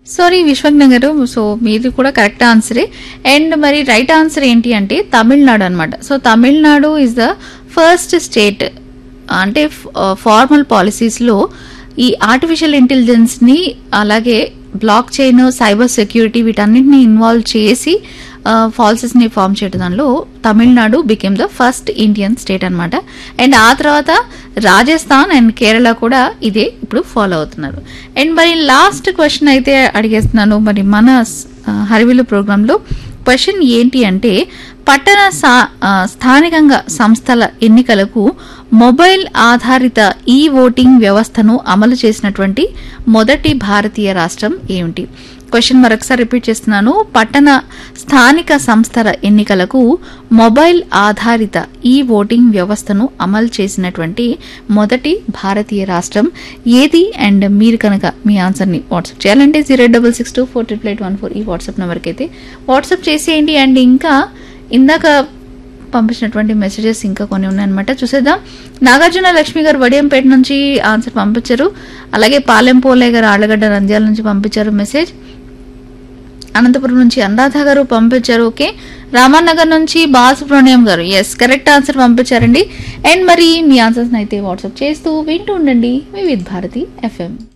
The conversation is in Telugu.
సారీ విశ్వజ్ఞ గారు సో మీది కూడా కరెక్ట్ ఆన్సరే అండ్ మరి రైట్ ఆన్సర్ ఏంటి అంటే తమిళనాడు అనమాట so Tamil Nadu is the first state అంటే ఫార్మల్ పాలసీస్లో ఈ ఆర్టిఫిషియల్ ఇంటెలిజెన్స్ని అలాగే బ్లాక్ చైన్ సైబర్ సెక్యూరిటీ వీటన్నిటిని ఇన్వాల్వ్ చేసి ఫాల్సెస్ని ఫామ్ చేయడం దానిలో Tamil Nadu became the first Indian state అనమాట అండ్ ఆ తర్వాత రాజస్థాన్ అండ్ కేరళ కూడా ఇదే ఇప్పుడు ఫాలో అవుతున్నారు అండ్ మరి లాస్ట్ క్వశ్చన్ అయితే అడిగేస్తున్నాను మరి మన ఆ, హరివిల్లు ప్రోగ్రాంలో క్వశ్చన్ ఏంటి అంటే పట్టణ సా- ఆ, స్థానికంగా సంస్థల ఎన్నికలకు మొబైల్ ఆధారిత ఈ ఓటింగ్ వ్యవస్థను అమలు చేసినటువంటి మొదటి భారతీయ రాష్ట్రం ఏమిటి క్వశ్చన్ మరొకసారి రిపీట్ చేస్తున్నాను పట్టణ స్థానిక సంస్థల ఎన్నికలకు మొబైల్ ఆధారిత ఈ ఓటింగ్ వ్యవస్థను అమలు చేసినటువంటి మొదటి భారతీయ రాష్ట్రం ఏది అండ్ మీరు కనుక మీ ఆన్సర్ని వాట్సాప్ చేయాలంటే zero double six two four triple eight one four ఈ వాట్సాప్ నెంబర్కి అయితే వాట్సాప్ చేసేయండి అండ్ ఇంకా ఇందాక పంపించినటువంటి మెసేజెస్ ఇంకా కొన్ని ఉన్నాయన్నమాట చూసేద్దాం నాగార్జున లక్ష్మి గారు వడియంపేట నుంచి ఆన్సర్ పంపించారు అలాగే పాలెం పోలే గారు ఆళ్ళగడ్డ నంద్యాల నుంచి పంపించారు మెసేజ్ అనంతపురం నుంచి అనురాధ గారు పంపించారు ఓకే రామానగర్ నుంచి Balasubrahmanyam garu yes correct answer పంపించారండి అండ్ మరి మీ ఆన్సర్స్ అయితే వాట్సాప్ చేస్తూ వింటూ ఉండండి మీ విత్ భారతి ఎఫ్ఎం